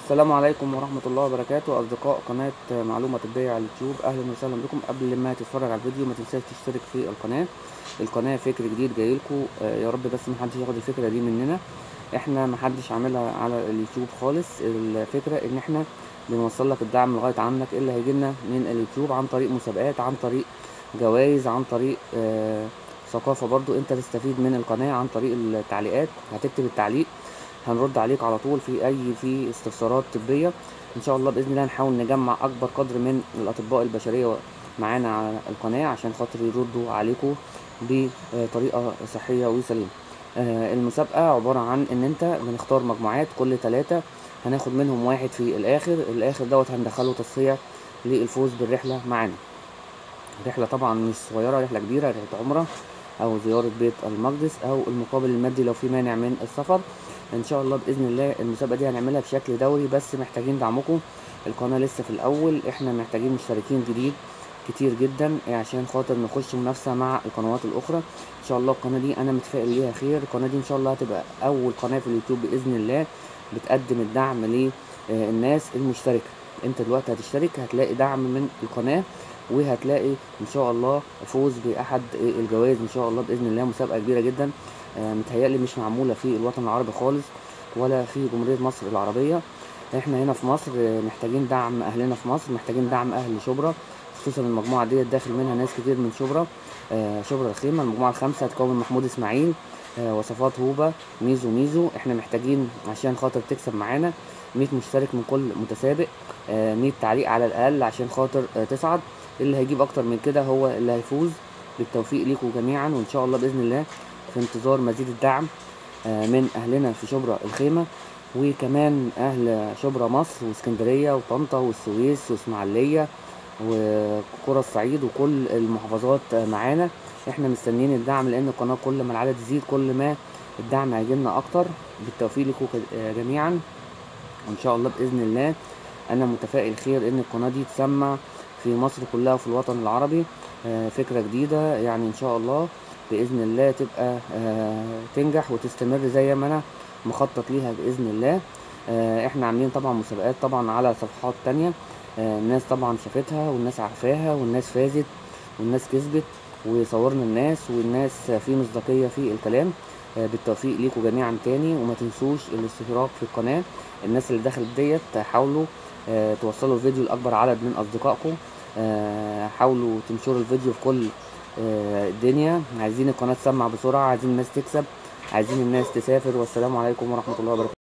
السلام عليكم ورحمة الله وبركاته أصدقاء قناة معلومة طبية على اليوتيوب أهلا وسهلا بكم قبل ما تتفرج على الفيديو ما تنساش تشترك في القناة القناة فكر جديد جايلكوا آه، يا رب بس محدش ياخد الفكرة دي مننا احنا محدش عاملها على اليوتيوب خالص الفكرة ان احنا بنوصل لك الدعم لغاية عندك إيه اللي هيجيلنا من اليوتيوب عن طريق مسابقات عن طريق جوائز عن طريق آه ثقافة برضو انت تستفيد من القناة عن طريق التعليقات هتكتب التعليق هنرد عليك على طول في اي في استفسارات طبيه ان شاء الله باذن الله نحاول نجمع اكبر قدر من الاطباء البشريه معانا على القناه عشان خاطر يردوا عليكم بطريقه صحيه وسليمه آه، المسابقه عباره عن ان انت بنختار مجموعات كل ثلاثه هناخد منهم واحد في الاخر الاخر دوت هندخله تصفيه للفوز بالرحله معانا رحله طبعا مش صغيره رحله كبيره رحله عمره او زياره بيت المقدس او المقابل المادي لو في مانع من السفر ان شاء الله باذن الله المسابقه دي هنعملها بشكل دوري بس محتاجين دعمكم القناه لسه في الاول احنا محتاجين مشتركين جديد كتير جدا عشان خاطر نخش منافسه مع القنوات الاخرى ان شاء الله القناه دي انا متفائل ليها خير القناه دي ان شاء الله هتبقى اول قناه في اليوتيوب باذن الله بتقدم الدعم للناس المشتركه انت دلوقتي هتشترك هتلاقي دعم من القناه وهتلاقي ان شاء الله فوز باحد الجوائز ان شاء الله باذن الله مسابقه كبيره جدا آه، متهيألي مش معمولة في الوطن العربي خالص ولا في جمهورية مصر العربية احنا هنا في مصر آه، محتاجين دعم اهلنا في مصر محتاجين دعم اهل شبرا خصوصا المجموعة ديت داخل منها ناس كتير من شبرا آه، شبرا الخيمة المجموعة الخامسة هتكون محمود اسماعيل وصفات هوبا ميزو ميزو احنا محتاجين عشان خاطر تكسب معانا 100 مشترك من كل متسابق 100 تعليق على الاقل عشان خاطر تصعد اللي هيجيب اكتر من كده هو اللي هيفوز بالتوفيق ليكم جميعا وان شاء الله باذن الله في انتظار مزيد الدعم آه، من اهلنا في شبرا الخيمة وكمان اهل شبرا مصر واسكندرية وطنطا والسويس واسماعيلية وقرى الصعيد وكل المحافظات معانا احنا مستنيين الدعم لان القناة كل ما العدد يزيد كل ما الدعم هيجيلنا اكتر بالتوفيق لكم آه، جميعا وان شاء الله باذن الله انا متفائل خير ان القناة دي تسمع في مصر كلها وفي الوطن العربي آه، فكرة جديدة يعني ان شاء الله باذن الله تبقى آه، تنجح وتستمر زي ما انا مخطط ليها باذن الله آه، احنا عاملين طبعا مسابقات طبعا على صفحات تانية آه، الناس طبعا شافتها والناس عارفاها والناس فازت والناس كسبت وصورنا الناس والناس في مصداقية في الكلام بالتوفيق ليكم جميعا تاني وما تنسوش الاشتراك في القناة الناس اللي دخلت ديت حاولوا توصلوا الفيديو لأكبر عدد من أصدقائكم حاولوا تنشروا الفيديو في كل آه، الدنيا عايزين القناه تسمع بسرعه عايزين الناس تكسب عايزين الناس تسافر والسلام عليكم ورحمه الله وبركاته